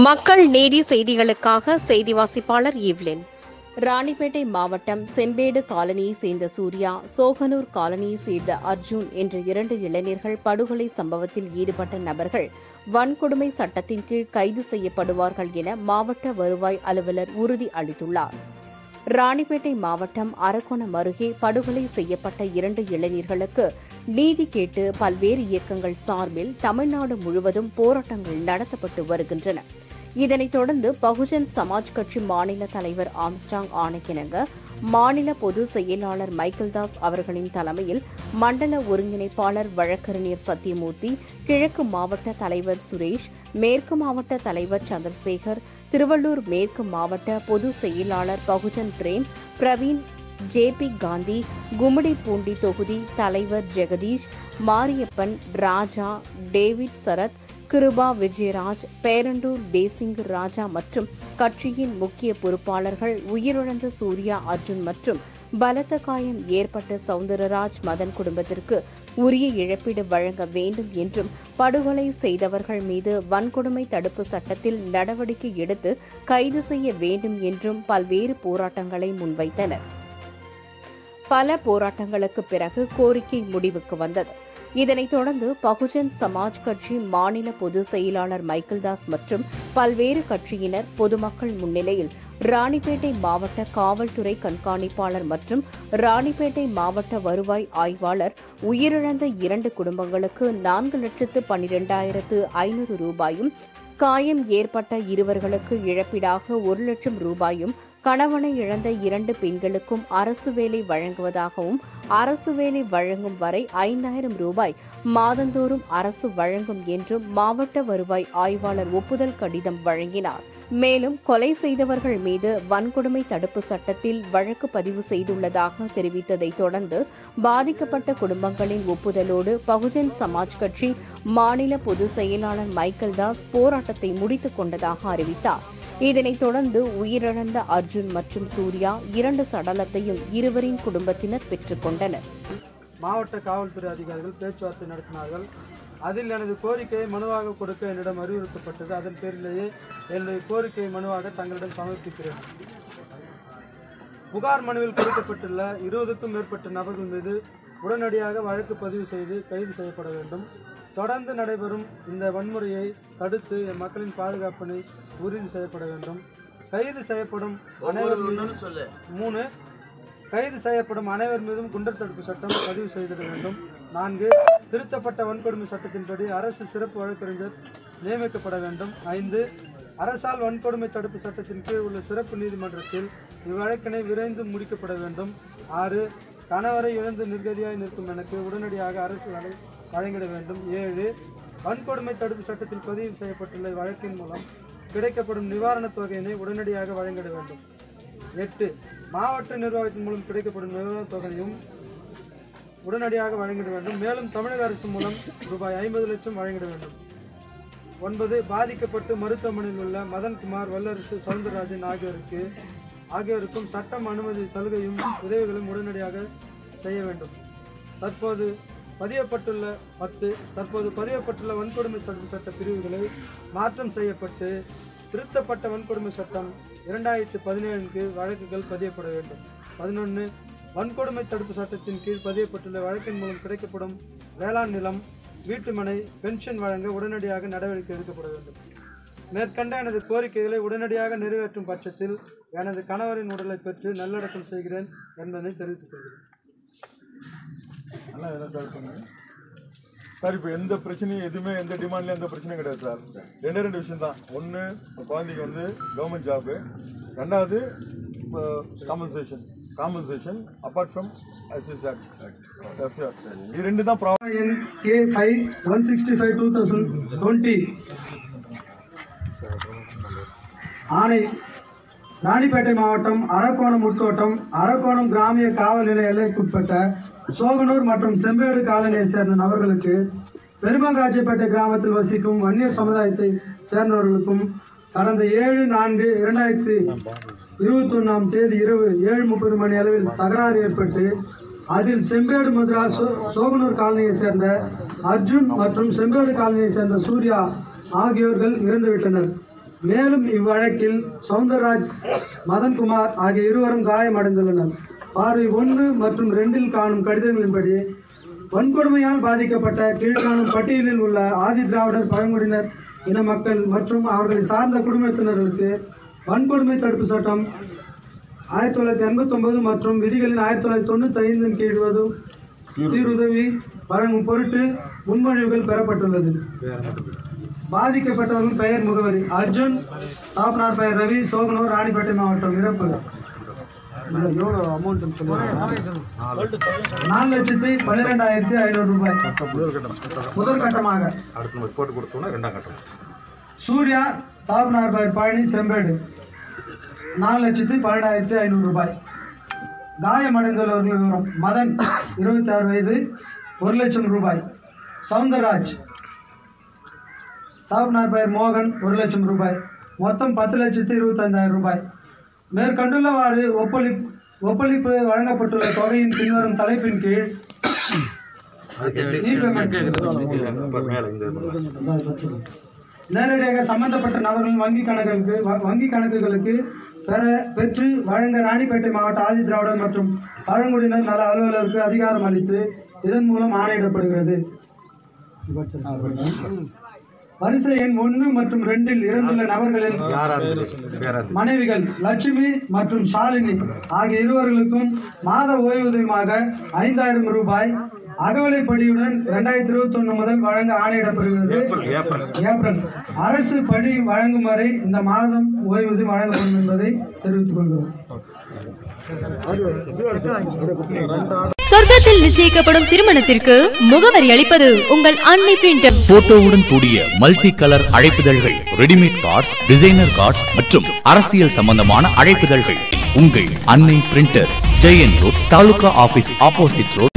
மக்கள் நீதி செய்திகளுக்காக செய்தி வாசிப்பாளர் ஈவ்லின் ராணிப்பேட்டை மாவட்டம் செம்பேடு காலனியை சேர்ந்த சூர்யா சோகனூர் காலனியை சேர்ந்த அர்ஜுன் என்ற இரண்டு இளைஞர்கள் படுகொலை சம்பவத்தில் ஈடுபட்ட நபர்கள் வன்கொடுமை சட்டத்தின் கீழ் கைது செய்யப்படுவார்கள் என மாவட்ட வருவாய் அலுவலர் உறுதி அளித்துள்ளார் ராணிப்பேட்டை மாவட்டம் அரக்கோணம் அருகே படுகொலை செய்யப்பட்ட இரண்டு இளைஞர்களுக்கு நீதி கேட்டு பல்வேறு இயக்கங்கள் சார்பில் தமிழ்நாடு முழுவதும் போராட்டங்கள் நடத்தப்பட்டு வருகின்றன இதனைத் தொடர்ந்து பகுஜன் சமாஜ் கட்சி மாநில தலைவர் ஆம்ஸ்டாங் ஆணைக்கிணங்க மாநில பொது செயலாளர் மைக்கேல்தாஸ் அவர்களின் தலைமையில் மண்டல ஒருங்கிணைப்பாளர் வழக்கறிஞர் சத்யமூர்த்தி கிழக்கு மாவட்ட தலைவர் சுரேஷ் மேற்கு மாவட்ட தலைவர் சந்திரசேகர் திருவள்ளூர் மேற்கு மாவட்ட பொது செயலாளர் பகுஜன் பிரேம் பிரவீன் ஜேபி காந்தி கும்மிடிப்பூண்டி தொகுதி தலைவர் ஜெகதீஷ் மாரியப்பன் ராஜா டேவிட் சரத் கிருபா விஜயராஜ் பேரண்டூர் தேசிங் ராஜா மற்றும் கட்சியின் முக்கிய பொறுப்பாளர்கள் உயிரிழந்த சூர்யா அர்ஜுன் மற்றும் பலத்த காயம் ஏற்பட்ட சவுந்தரராஜ் மதன் குடும்பத்திற்கு உரிய இழப்பீடு வழங்க வேண்டும் என்றும் படுகொலை செய்தவர்கள் மீது வன்கொடுமை தடுப்பு சட்டத்தில் நடவடிக்கை எடுத்து கைது செய்ய வேண்டும் என்றும் பல்வேறு போராட்டங்களை முன்வைத்தனர் பல போராட்டங்களுக்கு பிறகு கோரிக்கை முடிவுக்கு வந்தது இதனைத் தொடர்ந்து பகுஜன் சமாஜ் கட்சி மாநில பொதுச் செயலாளர் மைக்கேல்தாஸ் மற்றும் பல்வேறு கட்சியினர் பொதுமக்கள் முன்னிலையில் ராணிப்பேட்டை மாவட்ட காவல்துறை கண்காணிப்பாளர் மற்றும் ராணிப்பேட்டை மாவட்ட வருவாய் ஆய்வாளர் உயிரிழந்த இரண்டு குடும்பங்களுக்கு நான்கு லட்சத்து பன்னிரெண்டாயிரத்து ஐநூறு ரூபாயும் காயம் ஏற்பட்ட இருவர்களுக்கு இழப்பீடாக ஒரு லட்சம் ரூபாயும் கணவனை இழந்த இரண்டு பெண்களுக்கும் அரசு வேலை வழங்குவதாகவும் அரசு வேலை வழங்கும் வரை ஐந்தாயிரம் ரூபாய் மாதந்தோறும் அரசு வழங்கும் என்றும் மாவட்ட வருவாய் ஆய்வாளர் ஒப்புதல் கடிதம் வழங்கினார் மேலும் கொலை செய்தவர்கள் மீது வன்கொடுமை தடுப்பு சட்டத்தில் வழக்கு பதிவு செய்துள்ளதாக தெரிவித்ததை தொடர்ந்து பாதிக்கப்பட்ட குடும்பங்களின் ஒப்புதலோடு பகுஜன் சமாஜ் கட்சி மாநில பொதுச் செயலாளர் மைக்கேல் தாஸ் போராட்டத்தை முடித்துக் கொண்டதாக அறிவித்தார் இதனைத் தொடர்ந்து உயிரிழந்த அர்ஜுன் மற்றும் சூர்யா இரண்டு சடலத்தையும் இருவரின் குடும்பத்தினர் பெற்றுக்கொண்டனர் மாவட்ட காவல்துறை அதிகாரிகள் பேச்சுவார்த்தை நடத்தினார்கள் அதில் எனது கோரிக்கையை மனுவாக கொடுக்க என்னிடம் அறிவுறுத்தப்பட்டது அதன் பேரிலேயே என்னுடைய கோரிக்கையை மனுவாக தங்களிடம் சமர்ப்பிக்கிறேன் புகார் மனுவில் கொடுக்கப்பட்டுள்ள இருபதுக்கும் மேற்பட்ட நபர்கள் மீது உடனடியாக வழக்கு பதிவு செய்து கைது செய்யப்பட வேண்டும் தொடர்ந்து நடைபெறும் இந்த வன்முறையை தடுத்து என் மக்களின் பாதுகாப்பினை உறுதி செய்யப்பட வேண்டும் கைது செய்யப்படும் அனைவர் மீதும் மூணு கைது செய்யப்படும் அனைவர் மீதும் குண்டர் தடுப்பு சட்டம் பதிவு செய்திட வேண்டும் நான்கு திருத்தப்பட்ட வன்கொடுமை சட்டத்தின்படி அரசு சிறப்பு வழக்கறிஞர் நியமிக்கப்பட வேண்டும் ஐந்து அரசால் வன்கொடுமை தடுப்பு சட்டத்தின் கீழ் உள்ள சிறப்பு நீதிமன்றத்தில் இவ்வழக்கினை விரைந்து முடிக்கப்பட வேண்டும் ஆறு கணவரை இழந்து நிர்கதியாய் நிற்கும் எனக்கு உடனடியாக அரசு வழ- வழங்கிட வேண்டும் ஏழு வன்கொடுமை தடுப்பு சட்டத்தில் பதிவு செய்யப்பட்டுள்ள வழக்கின் மூலம் கிடைக்கப்படும் நிவாரணத் தொகையினை உடனடியாக வழங்கிட வேண்டும் எட்டு மாவட்ட நிர்வாகத்தின் மூலம் கிடைக்கப்படும் நிவாரணத் தொகையும் உடனடியாக வழங்கிட வேண்டும் மேலும் தமிழக அரசு மூலம் ரூபாய் ஐம்பது லட்சம் வழங்கிட வேண்டும் ஒன்பது பாதிக்கப்பட்டு மருத்துவமனையில் உள்ள மதன்குமார் வல்லரசு சவுந்தரராஜன் ஆகியோருக்கு ஆகியோருக்கும் சட்டம் அனுமதி சலுகையும் உதவிகளும் உடனடியாக செய்ய வேண்டும் தற்போது பதியப்பட்டுள்ள பத்து தற்போது பதியப்பட்டுள்ள வன்கொடுமை தடுப்பு சட்ட பிரிவுகளை மாற்றம் செய்யப்பட்டு திருத்தப்பட்ட வன்கொடுமை சட்டம் இரண்டாயிரத்தி பதினேழின் கீழ் வழக்குகள் பதியப்பட வேண்டும் பதினொன்று வன்கொடுமை தடுப்பு சட்டத்தின் கீழ் பதியப்பட்டுள்ள வழக்கின் மூலம் கிடைக்கப்படும் வேளாண் நிலம் வீட்டுமனை பென்ஷன் வழங்க உடனடியாக நடவடிக்கை எடுக்கப்பட வேண்டும் மேற்கண்ட எனது கோரிக்கைகளை உடனடியாக நிறைவேற்றும் பட்சத்தில் எனது கணவரின் உடலை பெற்று நல்லடக்கம் செய்கிறேன் என்பதை தெரிவித்துக் கொள்கிறேன் நல்லா இதெல்லாம் சால்வ் பண்ணுங்க சார் இப்போ எந்த பிரச்சனையும் எதுவுமே எந்த டிமாண்ட்லையும் எந்த பிரச்சனையும் கிடையாது சார் ரெண்டே ரெண்டு விஷயம் தான் ஒன்று குழந்தைக்கு வந்து கவர்மெண்ட் ஜாபு ரெண்டாவது compensation compensation apart from ICS இது ரெண்டு தான் ப்ராப்ளம் எண் K five one sixty five two thousand twenty ஆணை ராணிப்பேட்டை மாவட்டம் அரக்கோணம் உட்கோட்டம் அரக்கோணம் கிராமிய காவல் நிலைய எல்லைக்குட்பட்ட சோகனூர் மற்றும் செம்பேடு காலனியை சேர்ந்த நபர்களுக்கு பெருமங்காட்சிப்பேட்டை கிராமத்தில் வசிக்கும் வன்னியர் சமுதாயத்தை சேர்ந்தவர்களுக்கும் கடந்த ஏழு நான்கு இரண்டாயிரத்தி இருபத்தி ஒன்றாம் தேதி இரவு ஏழு முப்பது மணி அளவில் தகராறு ஏற்பட்டு அதில் செம்பேடு முத்ரா சோ- சோகனூர் காலனியை சேர்ந்த அர்ஜுன் மற்றும் செம்பேடு காலனியை சேர்ந்த சூர்யா ஆகியோர்கள் இறந்துவிட்டனர் மேலும் இவ்வழக்கில் சவுந்தரராஜ் மதன்குமார் ஆகிய இருவரும் காயமடைந்துள்ளனர் பார்வை ஒன்று மற்றும் ரெண்டில் காணும் கடிதங்களின்படி வன்கொடுமையால் பாதிக்கப்பட்ட கீழ்காணும் பட்டியலில் உள்ள ஆதி திராவிடர் பழங்குடியினர் இன மக்கள் மற்றும் அவர்களை சார்ந்த குடும்பத்தினர்களுக்கு வன்கொடுமை தடுப்பு சட்டம் ஆயிரத்தி தொள்ளாயிரத்தி எண்பத்தொன்பது மற்றும் விதிகளின் ஆயிரத்தி தொள்ளாயிரத்தி தொண்ணூற்றி ஐந்தின் கீழ்வதும் தீருதவி வழங்கும் பொருட்டு முன்மொழிவுகள் பெறப்பட்டுள்ளது பாதிக்கப்பட்டவர்கள் பெயர் முகவரி அர்ஜுன் தாப்பனார் பெயர் ரவி சோகனூர் ராணிப்பேட்டை மாவட்டம் இறப்பு எவ்வளோ அமௌண்ட் சொல்லுங்க நாலு லட்சத்தி பன்னிரெண்டாயிரத்தி ஐநூறு ரூபாய் முதல் கட்டமாக அடுத்து நம்ம ரிப்போர்ட் கொடுத்தோம்னா ரெண்டாம் கட்டம் சூர்யா தாபனார் பெயர் பழனி செம்பேடு நாலு லட்சத்தி பன்னெண்டாயிரத்தி ஐநூறு ரூபாய் காயமடைந்துள்ளவர்கள் விவரம் மதன் இருபத்தி ஆறு வயது ஒரு லட்சம் ரூபாய் சவுந்தரராஜ் தாபனார் பெயர் மோகன் ஒரு லட்சம் ரூபாய் மொத்தம் பத்து லட்சத்தி இருபத்தைந்தாயிரம் ரூபாய் மேற்கண்டுள்ளவாறு ஒப்பளி ஒப்பளிப்பு வழங்கப்பட்டுள்ள தொகையின் பின்வரும் தலைப்பின் கீழ் மேலே இந்த நேரடியாக சம்பந்தப்பட்ட நபர்களின் வங்கி கணக்குகளுக்கு வ- வங்கி கணக்குகளுக்கு பெற பெற்று வழங்க ராணிப்பேட்டை மாவட்ட ஆதி திராவிடர் மற்றும் பழங்குடியினர் நல அலுவலருக்கு அதிகாரம் அளித்து இதன் மூலம் ஆணையிடப்படுகிறது வரிசை எண் ஒன்று மற்றும் ரெண்டில் இறந்துள்ள நபர்களின் பேராது மனைவிகள் லட்சுமி மற்றும் ஷாலினி ஆகிய இருவர்களுக்கும் மாத ஓய்வூதியமாக ஐந்தாயிரம் ரூபாய் அகவலைப்படியுடன் இரண்டாயிரத்தி இருபத்தி ஒன்று முதல் வழங்க ஆணையிடப்படுகிறது ஏப்ரல் அரசு பணி வழங்கும் வரை இந்த மாதம் ஓய்வூதியம் வழங்கப்படும் என்பதை தெரிவித்துக் கொள்கிறோம் சொர்க்கத்தில் நிச்சயிக்கப்படும் திருமணத்திற்கு முகவரி அளிப்பது உங்கள் அன்னை பிரிண்டர் போட்டோவுடன் கூடிய மல்டி கலர் அழைப்பிதழ்கள் ரெடிமேட் கார்ட்ஸ் டிசைனர் கார்ட்ஸ் மற்றும் அரசியல் சம்பந்தமான அழைப்பிதழ்கள் உங்கள் Annai printers Jayan road taluka office opposite road